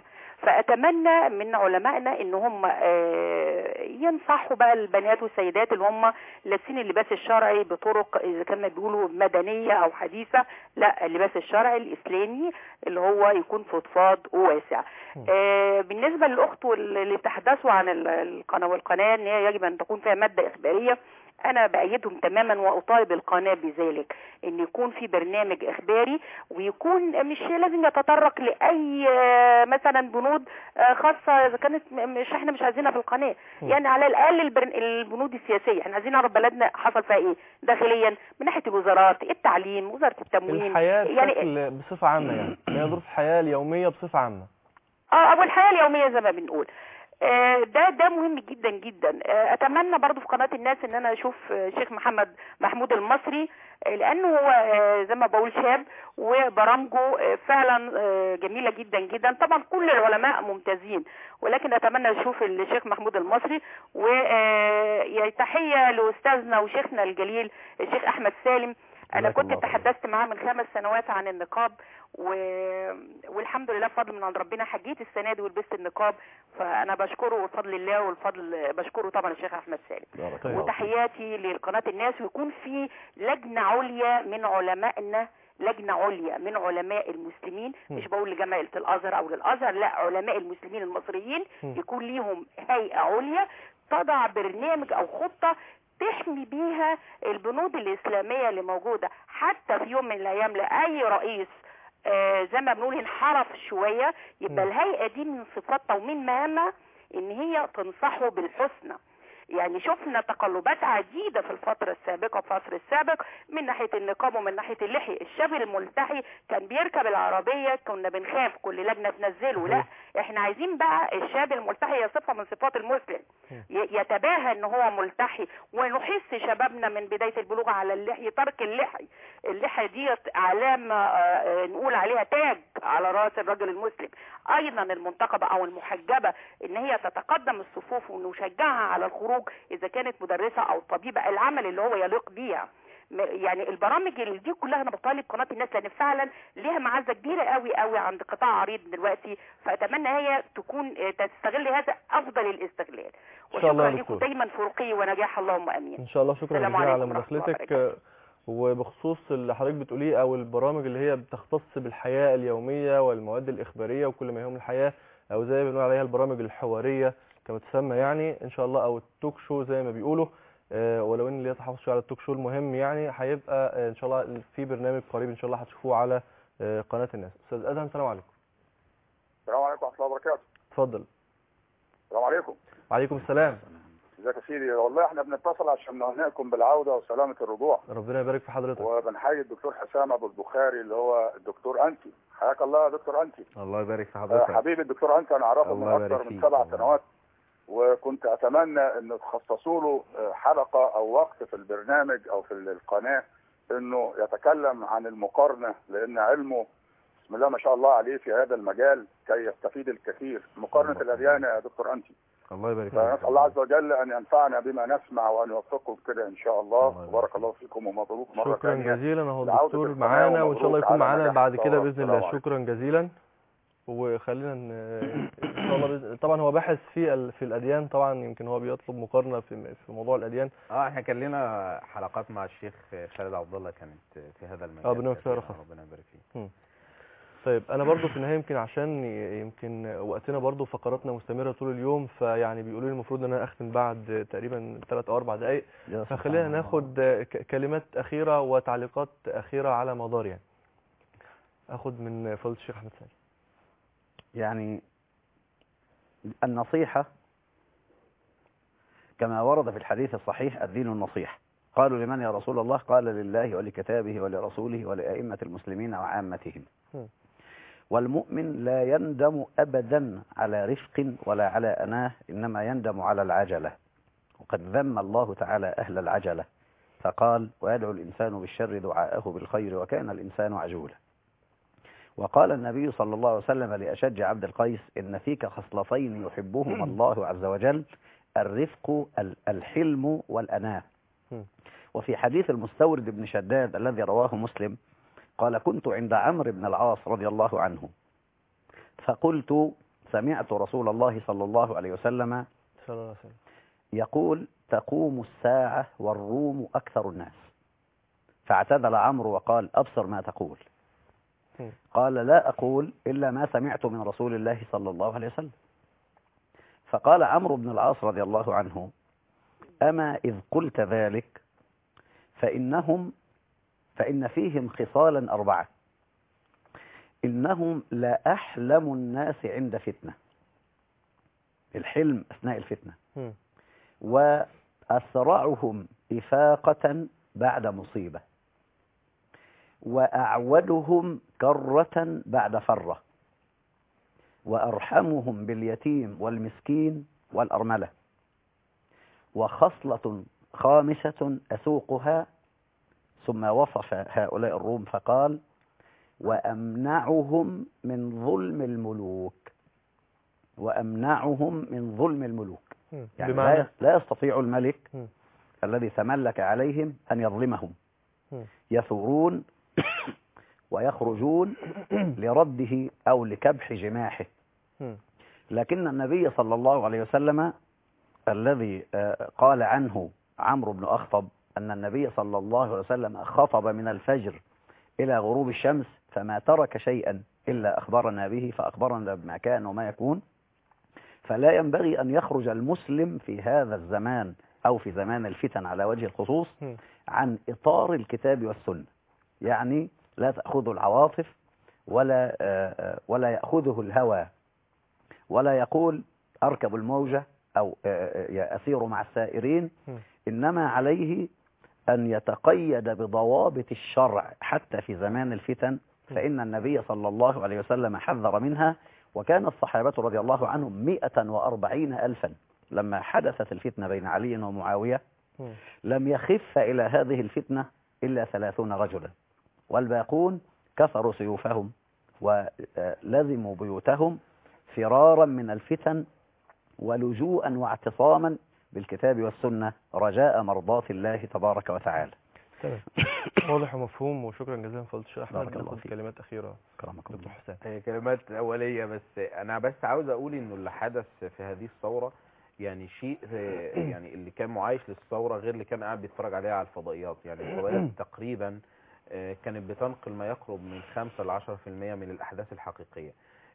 فاتمنى من علمائنا ان هم آه، ينصحوا بقى البنات والسيدات اللي هم لابسين اللباس الشرعي بطرق اذا كانوا بيقولوا مدنيه او حديثه لا اللباس الشرعي الاسلامي اللي هو يكون فضفاض وواسع آه، بالنسبه للاخت واللي بتحدثوا عن ال- القناه والقناه ان هي يجب ان تكون فيها ماده اخباريه انا بايدهم تماما واطالب القناه بذلك ان يكون في برنامج اخباري ويكون مش لازم يتطرق لاي آه، مثلا بنود آه، خاصه اذا كانت م- مش احنا مش عايزينها في القناه يعني على الاقل البرن- البنود السياسيه احنا عايزين نعرف بلدنا حصل فيها ايه داخليا من ناحيه الوزارات التعليم وزاره التموين الحياة يعني بشكل بصفة عامة يعني هي ظروف الحياة اليومية بصفة عامة اه او الحياه اليوميه زي ما بنقول آه، ده ده مهم جدا جدا آه، اتمنى برضو في قناه الناس ان انا اشوف آه، شيخ محمد محمود المصري آه، لانه هو آه، زي ما بقول شاب وبرامجه آه، فعلا آه، جميله جدا جدا طبعا كل العلماء ممتازين ولكن اتمنى اشوف الشيخ محمود المصري وتحيه لاستاذنا وشيخنا الجليل الشيخ احمد سالم انا جزاك كنت الله خير. تحدثت معاه من خمس سنوات عن النقاب و... والحمد لله بفضل من عند ربنا حجيت السنه دي ولبست النقاب فانا بشكره بفضل الله والفضل بشكره طبعا الشيخ احمد سالم بارك طيب. الله فيك. وتحياتي لقناه الناس ويكون في لجنه عليا من علمائنا لجنه عليا من علماء المسلمين م. مش بقول لجامعه الازهر او للازهر لا علماء المسلمين المصريين م. يكون ليهم هيئه عليا تضع برنامج او خطه تحمي بيها البنود الإسلامية اللي موجودة حتى في يوم من الأيام لأي رئيس آه زي ما بنقول انحرف شوية يبقى م. الهيئة دي من صفاتها ومن مهامها إن هي تنصحه بالحسنى يعني شفنا تقلبات عديدة في الفترة السابقة في العصر السابق من ناحية النقاب ومن ناحية اللحية الشاب الملتحي كان بيركب العربية كنا بنخاف كل لجنة تنزله لا احنا عايزين بقى الشاب الملتحي هي صفة من صفات المسلم ي- يتباهى ان هو ملتحي ونحس شبابنا من بداية البلوغ على اللحية ترك اللحي اللحية ديت علامة آه، آه، نقول عليها تاج على راس الرجل المسلم ايضا المنتقبة او المحجبة ان هي تتقدم الصفوف ونشجعها على الخروج اذا كانت مدرسة او طبيبة العمل اللي هو يليق بيها م- يعني البرامج اللي دي كلها انا بطالب قناه الناس لان فعلا ليها معزه كبيره قوي قوي عند قطاع عريض دلوقتي فاتمنى هي تكون آه، تستغل هذا افضل الاستغلال إن شاء الله وشكرا يا لكم دكتور. دايما في رقي ونجاح اللهم امين ان شاء الله شكرا السلام جزيلا على عليكم ورحمة الله مداخلتك وبركاته. وبخصوص اللي حضرتك بتقوليه او البرامج اللي هي بتختص بالحياه اليوميه والمواد الاخباريه وكل ما يهم الحياه او زي ما بنقول عليها البرامج الحواريه كما تسمى يعني ان شاء الله او التوك شو زي ما بيقولوا آه، ولو ان اللي تحافظ شويه على التوك شو المهم يعني هيبقى آه، ان شاء الله في برنامج قريب ان شاء الله هتشوفوه على آه، قناه الناس استاذ ادهم السلام عليكم السلام عليكم ورحمه الله وبركاته اتفضل السلام عليكم وعليكم السلام ازيك يا سيدي والله احنا بنتصل عشان نهنئكم بالعوده وسلامه الرجوع ربنا يبارك في حضرتك وبنحيي الدكتور حسام ابو البخاري اللي هو الدكتور انتي حياك الله يا دكتور انتي الله يبارك في آه، حضرتك حبيبي الدكتور انتي انا اعرفه الله من يبارك اكثر من فيك. سبع الله. سنوات وكنت اتمنى ان تخصصوا له آه، حلقه او وقت في البرنامج او في القناه انه يتكلم عن المقارنه لان علمه بسم الله ما شاء الله عليه في هذا المجال كي يستفيد الكثير مقارنه الله. الاديان يا دكتور انتي الله يبارك فيك فنسأل الله عز وجل أن ينفعنا بما نسمع وأن يوفقكم كده إن شاء الله الله يبارك وبارك الله فيكم ومبروك مرة شكرا ثانية جزيلا اهو لعودة الدكتور القناة معانا وان شاء الله ومبروك يكون على معانا نجاح بعد كده الدورة. باذن السلام الله عليكم. شكرا جزيلا وخلينا ن- ان شاء الله بإذن... طبعا هو باحث في ال... في الاديان طبعا يمكن هو بيطلب مقارنه في في موضوع الاديان اه احنا كان لنا حلقات مع الشيخ خالد عبد الله كانت في هذا المجال آه، برنامج كثيرة. خير خاص. ربنا يبارك فيك طيب انا برضو في النهايه يمكن عشان ي- يمكن وقتنا برضو فقراتنا مستمره طول اليوم فيعني بيقولوا لي المفروض ان انا اختم بعد تقريبا 3 او 4 دقائق يا سبحان فخلينا الله. ناخد ك- كلمات اخيره وتعليقات اخيره على مدار يعني اخد من فضيله الشيخ احمد سامي يعني النصيحة كما ورد في الحديث الصحيح الدين النصيحة قالوا لمن يا رسول الله قال لله ولكتابه ولرسوله ولأئمة المسلمين وعامتهم م. والمؤمن لا يندم أبدا على رفق ولا على أناه إنما يندم على العجلة وقد ذم الله تعالى أهل العجلة فقال ويدعو الإنسان بالشر دعاءه بالخير وكان الإنسان عجولا وقال النبي صلى الله عليه وسلم لأشج عبد القيس إن فيك خصلتين يحبهما الله عز وجل الرفق ال- الحلم والأناة م. وفي حديث المستورد بن شداد الذي رواه مسلم قال كنت عند عمرو بن العاص رضي الله عنه فقلت سمعت رسول الله صلى الله عليه وسلم صلى الله عليه وسلم يقول تقوم الساعة والروم أكثر الناس فاعتدل عمرو وقال أبصر ما تقول م. قال لا أقول إلا ما سمعت من رسول الله صلى الله عليه وسلم فقال عمرو بن العاص رضي الله عنه أما إذ قلت ذلك فإنهم فإن فيهم خصالا أربعة إنهم لا أحلم الناس عند فتنة الحلم أثناء الفتنة م. وأسرعهم إفاقة بعد مصيبة وأعودهم كرة بعد فرة وأرحمهم باليتيم والمسكين والأرملة وخصلة خامسة أسوقها ثم وصف هؤلاء الروم فقال وأمنعهم من ظلم الملوك وأمنعهم من ظلم الملوك م. يعني بمعنى لا, لا يستطيع الملك م. الذي تملك عليهم أن يظلمهم م. يثورون ويخرجون لرده أو لكبح جماحه م. لكن النبي صلى الله عليه وسلم الذي آه، قال عنه عمرو بن أخطب أن النبي صلى الله عليه وسلم خطب من الفجر إلى غروب الشمس فما ترك شيئا إلا أخبرنا به فأخبرنا بما كان وما يكون فلا ينبغي أن يخرج المسلم في هذا الزمان أو في زمان الفتن على وجه الخصوص م. عن إطار الكتاب والسنة يعني لا تأخذه العواطف ولا آه، آه، ولا يأخذه الهوى ولا يقول أركب الموجة أو آه، آه، أسير مع السائرين م. إنما عليه أن يتقيد بضوابط الشرع حتى في زمان الفتن فإن النبي صلى الله عليه وسلم حذر منها وكان الصحابة رضي الله عنهم مئة وأربعين ألفا لما حدثت الفتنة بين علي ومعاوية م. لم يخف إلى هذه الفتنة إلا ثلاثون رجلا والباقون كسروا سيوفهم ولزموا بيوتهم فرارا من الفتن ولجوءا واعتصاما بالكتاب والسنة رجاء مرضاة الله تبارك وتعالى تمام واضح ومفهوم وشكرا جزيلا فضيله الشيخ احمد بارك الله ناخد فيك. كلمات اخيره كرمكم دكتور الله حسام هي كلمات أولية بس أنا بس عاوز أقول إنه اللي حدث في هذه الثورة يعني شيء آه، يعني اللي كان معايش للثورة غير اللي كان قاعد بيتفرج عليها على الفضائيات يعني الفضائيات تقريبا آه، كانت بتنقل ما يقرب من 5 ل 10% من الأحداث الحقيقية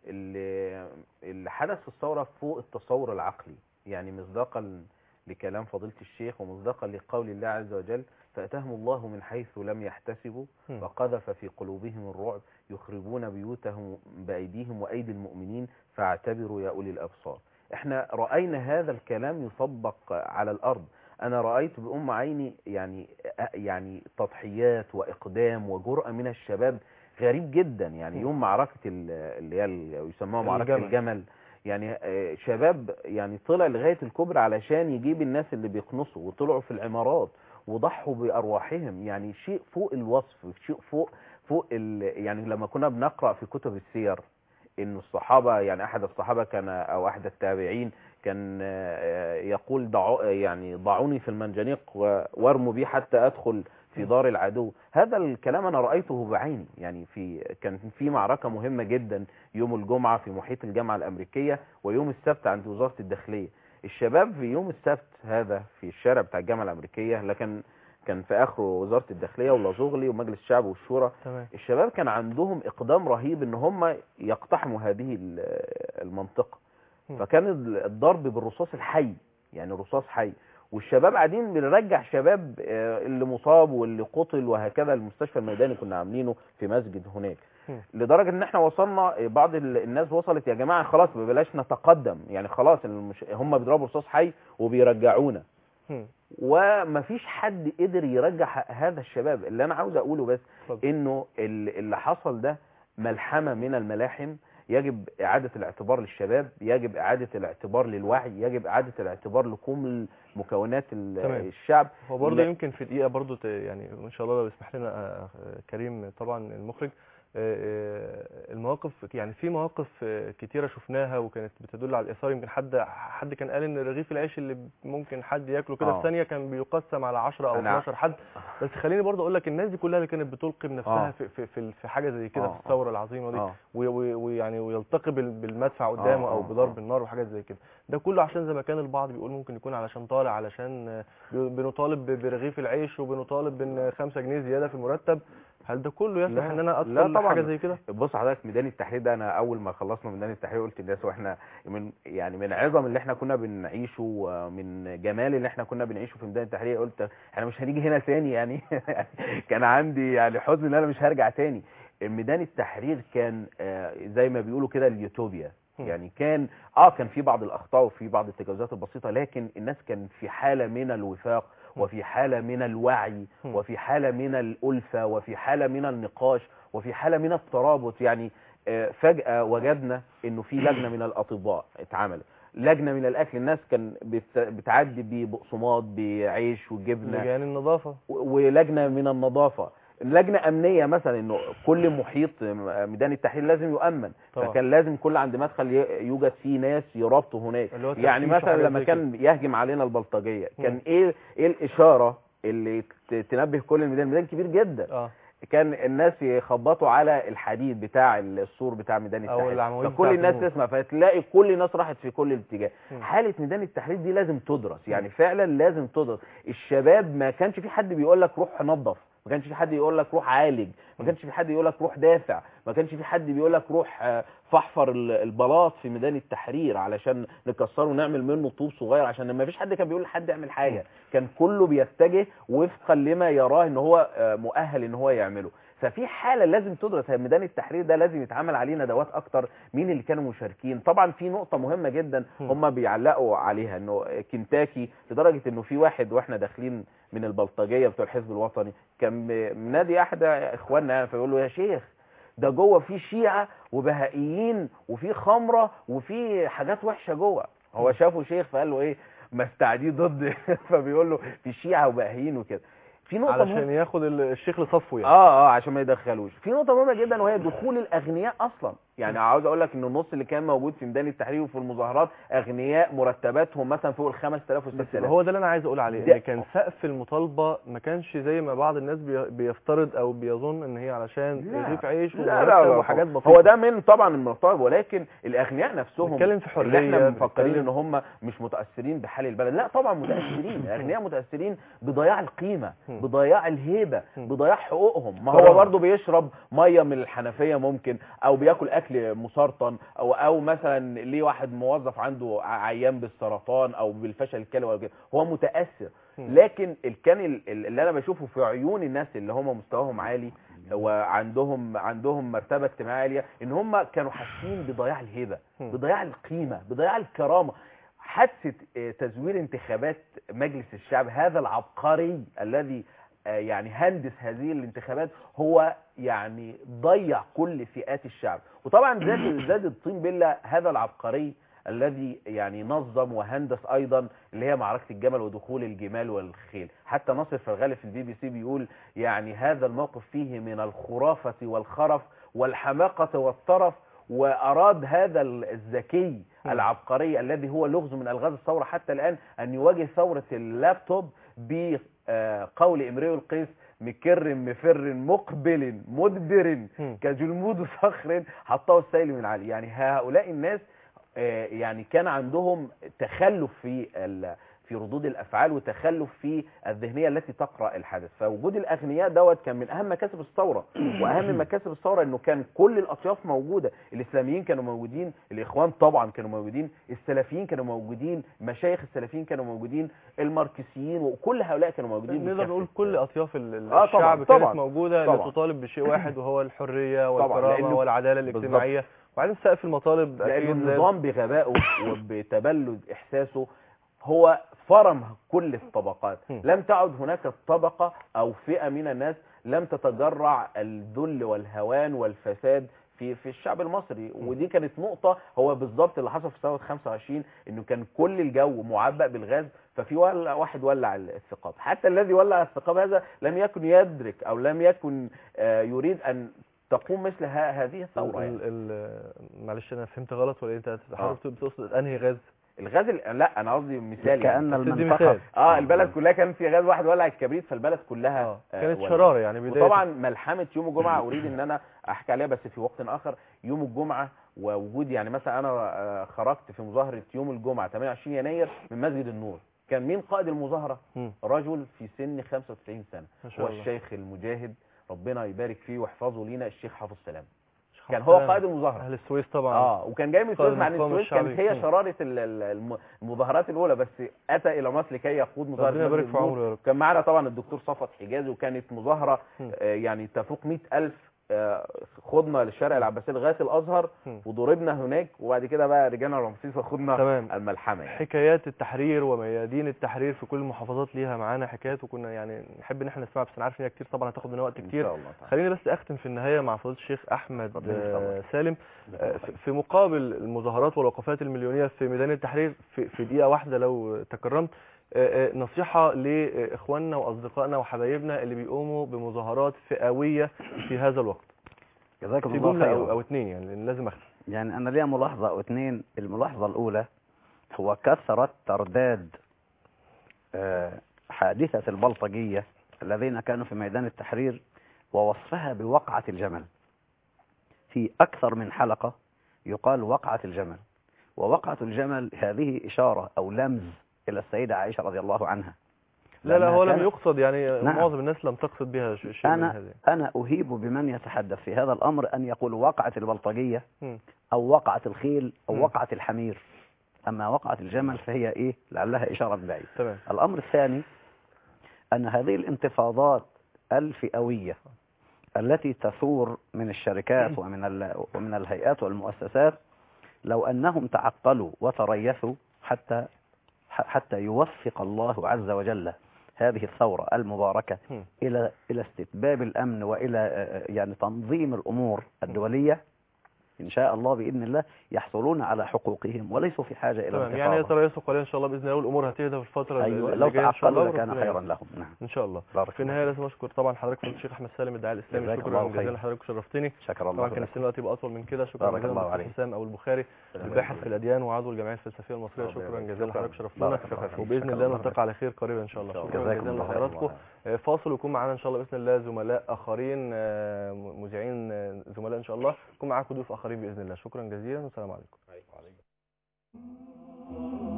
اللي اللي حدث في الثورة فوق التصور العقلي يعني مصداقا لكلام فضيلة الشيخ ومصداقا لقول الله عز وجل فأتاهم الله من حيث لم يحتسبوا مم. وقذف في قلوبهم الرعب يخربون بيوتهم بأيديهم وأيدي المؤمنين فاعتبروا يا أولي الأبصار احنا رأينا هذا الكلام يطبق على الأرض أنا رأيت بأم عيني يعني يعني تضحيات وإقدام وجرأة من الشباب غريب جدا يعني يوم معركة ال- اللي هي ال- يسموها معركة الجمل. الجمل يعني آه، شباب يعني طلع لغاية الكبرى علشان يجيب الناس اللي بيقنصوا وطلعوا في العمارات وضحوا بأرواحهم يعني شيء فوق الوصف شيء فوق فوق ال يعني لما كنا بنقرأ في كتب السير ان الصحابة يعني احد الصحابة كان او احد التابعين كان آه، يقول ضعوا يعني ضعوني في المنجنيق و- وارموا بي حتى ادخل في دار العدو هذا الكلام انا رأيته بعيني يعني في كان في معركة مهمة جدا يوم الجمعة في محيط الجامعة الامريكية ويوم السبت عند وزارة الداخلية الشباب في يوم السبت هذا في الشارع بتاع الجامعة الامريكية لكن كان في اخره وزارة الداخلية ولازوغلي ومجلس الشعب والشورى تمام الشباب كان عندهم اقدام رهيب ان هم يقتحموا هذه ال- المنطقة مم. فكان ال- الضرب بالرصاص الحي يعني رصاص حي والشباب قاعدين بنرجع شباب آه، اللي مصاب واللي قتل وهكذا المستشفى الميداني كنا عاملينه في مسجد هناك مم. لدرجة ان احنا وصلنا آه، بعض ال- الناس وصلت يا جماعة خلاص بلاش نتقدم يعني خلاص المش... هم بيضربوا رصاص حي وبيرجعونا مم. ومفيش حد قدر يرجع ه- هذا الشباب اللي انا عاوز اقوله بس اتفضل. انه ال- اللي حصل ده ملحمة من الملاحم يجب اعادة الاعتبار للشباب يجب اعادة الاعتبار للوعي يجب اعادة الاعتبار لكل مكونات ال- تمام. الشعب هو برضه لا. يمكن في دقيقة برضه ت- يعني إن شاء الله لو يسمح لنا آه، آه، كريم طبعا المخرج آه، المواقف يعني في مواقف آه، كتيرة شفناها وكانت بتدل على الإثارة يمكن حد حد كان قال إن رغيف العيش اللي ممكن حد ياكله كده آه. في ثانية كان بيقسم على 10 أو أنا- 12 حد بس خليني برضه أقول لك الناس دي كلها اللي كانت بتلقي بنفسها آه. في في في في حاجة زي كده آه، في الثورة العظيمة دي اه و- و- ويعني ويلتقي بال- بالمدفع قدامه آه، او آه، بضرب آه. النار وحاجات زي كده ده كله عشان زي ما كان البعض بيقول ممكن يكون علشان طالع علشان آه، بي- بنطالب ب- برغيف العيش وبنطالب بان 5 جنيه زياده في المرتب هل ده كله يسمح لا، ان انا لا ادخل طبعاً. حاجه زي كده بص حضرتك ميدان التحرير ده انا اول ما خلصنا ميدان التحرير قلت للناس واحنا من يعني من عظم اللي احنا كنا بنعيشه ومن جمال اللي احنا كنا بنعيشه في ميدان التحرير قلت احنا مش هنيجي هنا تاني يعني كان عندي يعني حزن ان انا مش هرجع تاني ميدان التحرير كان آه، زي ما بيقولوا كده اليوتوبيا هم. يعني كان اه كان في بعض الاخطاء وفي بعض التجاوزات البسيطه لكن الناس كان في حاله من الوفاق وفي حاله من الوعي هم. وفي حاله من الالفه وفي حاله من النقاش وفي حاله من الترابط يعني آه، فجاه وجدنا انه في لجنه من الاطباء اتعملت لجنه من الاكل الناس كان بت- بتعدي ببقسماط بعيش وجبنه لجان النظافه و- ولجنه من النظافه لجنه امنيه مثلا انه كل محيط ميدان التحرير لازم يؤمن طبعا. فكان لازم كل عند مدخل ي- يوجد فيه ناس يرابطوا هناك اللي هو يعني تفتيش مثلا وحاجات لما زي كان يهجم علينا البلطجيه مم. كان ايه ايه الاشاره اللي ت- تنبه كل الميدان الميدان كبير جدا اه كان الناس يخبطوا على الحديد بتاع السور بتاع ميدان أو التحرير العواميد فكل بتاعة الناس النور. تسمع فتلاقي كل الناس راحت في كل اتجاه مم. حاله ميدان التحرير دي لازم تدرس يعني فعلا لازم تدرس الشباب ما كانش في حد بيقول لك روح نظف ما كانش في حد يقول لك روح عالج ما كانش في حد يقول لك روح دافع ما كانش في حد بيقول لك روح آه، فحفر ال- البلاط في ميدان التحرير علشان نكسره ونعمل منه طوب صغير عشان ما فيش حد كان بيقول لحد يعمل حاجه كان كله بيتجه وفقا لما يراه ان هو آه، مؤهل ان هو يعمله ففي حاله لازم تدرس هي ميدان التحرير ده لازم يتعمل عليه ندوات اكتر مين اللي كانوا مشاركين طبعا في نقطه مهمه جدا هم. هم بيعلقوا عليها انه كنتاكي لدرجه انه في واحد واحنا داخلين من البلطجيه بتوع الحزب الوطني كان م- منادي احد اخواننا يعني فيقول له يا شيخ ده جوه في شيعه وبهائيين وفي خمره وفي حاجات وحشه جوه هو شافه شيخ فقال له ايه مستعديه ضد فبيقول له في شيعه وبهائيين وكده في نقطه مهمة- علشان ياخد ال- الشيخ لصفه يعني اه اه عشان ما يدخلوش في نقطه مهمه جدا وهي دخول الاغنياء اصلا يعني عاوز اقول لك ان النص اللي كان موجود في ميدان التحرير وفي المظاهرات اغنياء مرتباتهم مثلا فوق ال 5000 و بس 6000 هو ده اللي انا عايز اقول عليه ده- ان كان سقف المطالبه ما كانش زي ما بعض الناس بي- بيفترض او بيظن ان هي علشان لا. رغيف عيش لا لا ومرتب لا وحاجات هو- بسيطه هو ده من طبعا المطالب ولكن الاغنياء نفسهم بنتكلم في اللي احنا حرية، مفكرين بنتكلم- ان هم مش متاثرين بحال البلد لا طبعا متاثرين الاغنياء متاثرين بضياع القيمه هم. بضياع الهيبه هم. بضياع حقوقهم ما كرامة. هو برضه بيشرب ميه من الحنفيه ممكن او بياكل اكل مسرطن او او مثلا ليه واحد موظف عنده ع- عيان بالسرطان او بالفشل الكلوي او كده هو متاثر هم. لكن ال- كان ال- ال- اللي انا بشوفه في عيون الناس اللي هم مستواهم عالي وعندهم عندهم مرتبه اجتماعيه عاليه ان هم كانوا حاسين بضياع الهيبه هم. بضياع القيمه بضياع الكرامه حادثه آه، تزوير انتخابات مجلس الشعب هذا العبقري الذي آه، يعني هندس هذه الانتخابات هو يعني ضيع كل فئات الشعب وطبعا زاد زاد الطين بله هذا العبقري الذي يعني نظم وهندس ايضا اللي هي معركه الجمل ودخول الجمال والخيل حتى ناصر فرغالي في البي بي سي بيقول يعني هذا الموقف فيه من الخرافه والخرف والحماقه والطرف واراد هذا الذكي م. العبقري الذي هو لغز من الغاز الثوره حتى الان ان يواجه ثوره اللابتوب بقول امرئ القيس مكر مفر مقبل مدبر هم. كجلمود صخر حطه السيل من علي يعني هؤلاء الناس آه، يعني كان عندهم تخلف في ال- في ردود الافعال وتخلف في الذهنيه التي تقرا الحدث فوجود الاغنياء دوت كان من اهم مكاسب الثوره واهم مكاسب الثوره انه كان كل الاطياف موجوده الاسلاميين كانوا موجودين الاخوان طبعا كانوا موجودين السلفيين كانوا موجودين مشايخ السلفيين كانوا موجودين الماركسيين وكل هؤلاء كانوا موجودين نقدر بكافة. نقول كل اطياف ال- ال- آه طبعاً، الشعب طبعاً، كانت موجوده طبعاً. اللي تطالب بشيء واحد وهو الحريه طبعاً، والكرامه لأنه- والعداله الاجتماعيه وبعدين سقف المطالب لأن اكيد زاد. النظام بغبائه وبتبلد إحساسه هو فرم كل الطبقات هم. لم تعد هناك طبقة أو فئة من الناس لم تتجرع الذل والهوان والفساد في في الشعب المصري ودي كانت نقطة هو بالظبط اللي حصل في ثورة 25 انه كان كل الجو معبأ بالغاز ففي ولع واحد ولع الثقاب حتى الذي ولع الثقاب هذا لم يكن يدرك او لم يكن آه، يريد ان تقوم مثل ه- هذه الثوره يعني. ال- ال- معلش انا فهمت غلط ولا إيه؟ انت آه. حضرتك تقصد انهي غاز الغاز ال- لا انا قصدي مثال كأن يعني. تدي المنطقة مثال. اه البلد كلها كان في غاز واحد ولع الكبريت فالبلد كلها اه آه، كانت ولعت. شراره يعني بدايه وطبعا ملحمه يوم الجمعه اريد ان انا احكي عليها بس في وقت اخر يوم الجمعه ووجود يعني مثلا انا آه، خرجت في مظاهره يوم الجمعه 28 يناير من مسجد النور كان مين قائد المظاهره مم. رجل في سن 95 سنه ما هو شاء الله الشيخ المجاهد ربنا يبارك فيه ويحفظه لينا الشيخ حافظ سلام شيخ كان حسام. هو قائد المظاهره اهل السويس طبعا اه وكان جاي من قائد السويس مع ان المقاومة السويس كانت الشعبي. هي مم. شراره ال- ال- الم- المظاهرات الاولى بس اتى الى مصر لكي يقود مظاهره ربنا يبارك مسجد في النور. عمره يا رب كان معنا طبعا الدكتور صفوت حجازي وكانت مظاهره مم. آه، يعني تفوق 100000 آه، خضنا للشارع العباسي لغايه الازهر مم. وضربنا هناك وبعد كده بقى رجعنا رمسيس وخدنا تمام الملحمه يعني. حكايات التحرير وميادين التحرير في كل المحافظات ليها معانا حكايات وكنا يعني نحب ان احنا نسمعها بس انا عارف ان هي كتير طبعا هتاخد مننا وقت ان كتير شاء الله تعالى خليني بس اختم في النهايه مع فضيله الشيخ احمد اتفضل إن شاء الله. آه، سالم آه، في- في مقابل المظاهرات والوقفات المليونيه في ميدان التحرير في, في دقيقه واحده لو تكرمت آه، آه، نصيحه لاخواننا واصدقائنا وحبايبنا اللي بيقوموا بمظاهرات فئويه في هذا الوقت جزاكم في الله جمله او, خيرا أو اتنين يعني لأن لازم اختم يعني أنا ليا ملاحظة أو اتنين الملاحظة الأولى هو كثرة ترداد آه، حادثة البلطجية الذين كانوا في ميدان التحرير ووصفها بوقعة الجمل في أكثر من حلقة يقال وقعة الجمل ووقعة الجمل هذه إشارة أو لمز إلى السيدة عائشة رضي الله عنها لا لا لأنها هو لم كانت- يقصد يعني نعم. معظم الناس لم تقصد بها ش- شيء من أنا هذا أنا أهيب بمن يتحدث في هذا الأمر أن يقول وقعت البلطجية مم. أو وقعت الخيل أو مم. وقعت الحمير أما وقعت الجمل فهي إيه لعلها إشارة بعيد تمام الأمر الثاني أن هذه الانتفاضات الفئوية التي تثور من الشركات ومن ال- ومن الهيئات والمؤسسات لو أنهم تعقلوا وتريثوا حتى ح- حتى يوفق الله عز وجل هذه الثورة المباركة مم. إلى إلى استتباب الأمن وإلى آه، يعني تنظيم الأمور الدولية إن شاء الله بإذن الله يحصلون على حقوقهم وليسوا في حاجة إلى تمام يعني انتفاضة يتريثوا قليلا ان شاء الله باذن الله والامور هتهدى في الفتره أيوة اللي لو جايه ان شاء الله تعقلوا لكان وربنا خيرا ييسر. لهم نعم ان شاء الله بارك في النهايه لازم اشكر طبعا حضرتك فضيله الشيخ احمد سالم الداعي الاسلامي جزاك شكرا الله خير. جزيلا لحضرتك شرفتني شكر الله طبعا كان لك السن وقت يبقى اطول من كده شكرا بارك جزيلا الله للدكتور عليك. حسام ابو البخاري الباحث في الاديان وعضو الجمعيه الفلسفيه المصريه الله شكرا يبارك. جزيلا شكراً. لحضرتك شرفتونا بارك الله فيك. وباذن شكراً الله الله نلتقي على خير قريبا ان شاء الله إن شاء الله. شكرا جزاكم جزيلا الله خير. لحضراتكم آه، فاصل ويكون معانا ان شاء الله باذن الله زملاء اخرين آه، مذيعين آه، زملاء ان شاء الله يكون معاكم ضيوف اخرين باذن الله شكرا جزيلا والسلام عليكم